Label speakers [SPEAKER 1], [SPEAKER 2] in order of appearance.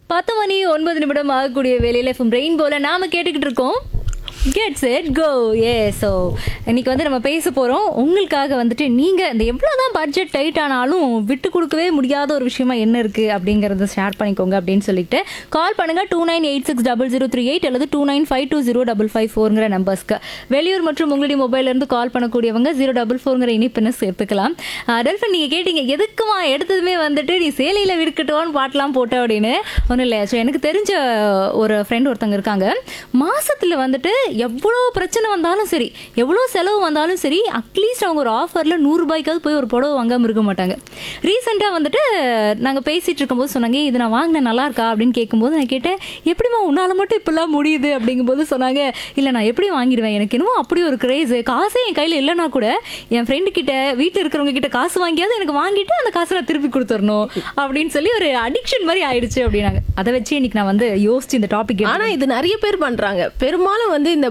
[SPEAKER 1] பத்து மணி ஒன்பது நிமிடம் ஆகக்கூடிய வேலையில இப்போ ரெயின் போல நாம கேட்டுக்கிட்டு இருக்கோம் get set go uh so இன்னைக்கு வந்து நம்ம பேச போகிறோம் உங்களுக்காக வந்துட்டு நீங்கள் இந்த எவ்வளோ தான் பட்ஜெட் டைட் ஆனாலும் விட்டு கொடுக்கவே முடியாத ஒரு விஷயமா என்ன இருக்குது அப்படிங்கிறத ஷேர் பண்ணிக்கோங்க அப்படின்னு சொல்லிட்டு கால் பண்ணுங்க two nine eight six double zero three eight அல்லது two nine five two zero double five ஃபோருங்கிற நம்பர்ஸ்க்கு வெளியூர் மற்றும் உங்களுடைய மொபைல்லேருந்து கால் பண்ணக்கூடியவங்க ஜீரோ டபுள் ஃபோருங்கிற இனிப்புன்னு சேர்த்துக்கலாம் டெல்ஃபன் நீங்கள் கேட்டீங்க எதுக்குமா எடுத்ததுமே வந்துட்டு நீ சேலையில் விற்கட்டுவான்னு பாட்டெலாம் போட்ட அப்படின்னு ஒன்றும் இல்லை ஸோ எனக்கு தெரிஞ்ச ஒரு ஃப்ரெண்ட் ஒருத்தங்க இருக்காங்க மாசத்துல வந்துட்டு எவ்வளோ பிரச்சனை வந்தாலும் சரி எவ்வளோ செலவு வந்தாலும் சரி அட்லீஸ்ட் அவங்க ஒரு ஆஃபரில் நூறுரூபாய்க்காவது போய் ஒரு புடவை வாங்காமல் இருக்க மாட்டாங்க ரீசெண்டாக வந்துட்டு நாங்கள் பேசிகிட்டு இருக்கும்போது சொன்னாங்க இது நான் வாங்கினேன் நல்லா இருக்கா அப்படின்னு கேட்கும்போது நான் கேட்டேன் எப்படிம்மா உன்னால் மட்டும் இப்படிலாம் முடியுது அப்படிங்கும்போது சொன்னாங்க இல்லை நான் எப்படி வாங்கிடுவேன் எனக்கு என்னமோ அப்படி ஒரு கிரேஸு காசே என் கையில் இல்லைனா கூட என் ஃப்ரெண்டு கிட்ட வீட்டில் இருக்கிறவங்க கிட்ட காசு வாங்கியாவது எனக்கு வாங்கிட்டு அந்த காசை நான் திருப்பி கொடுத்துடணும் அப்படின்னு சொல்லி ஒரு அடிக்ஷன் மாதிரி ஆயிடுச்சு அப்படின்னாங்க அதை வச்சு இன்னைக்கு நான் வந்து யோசிச்சு இந்த டாபிக்
[SPEAKER 2] ஆனா இது நிறைய பேர் பண்றாங்க பெரும்பாலும் வந்து இந்த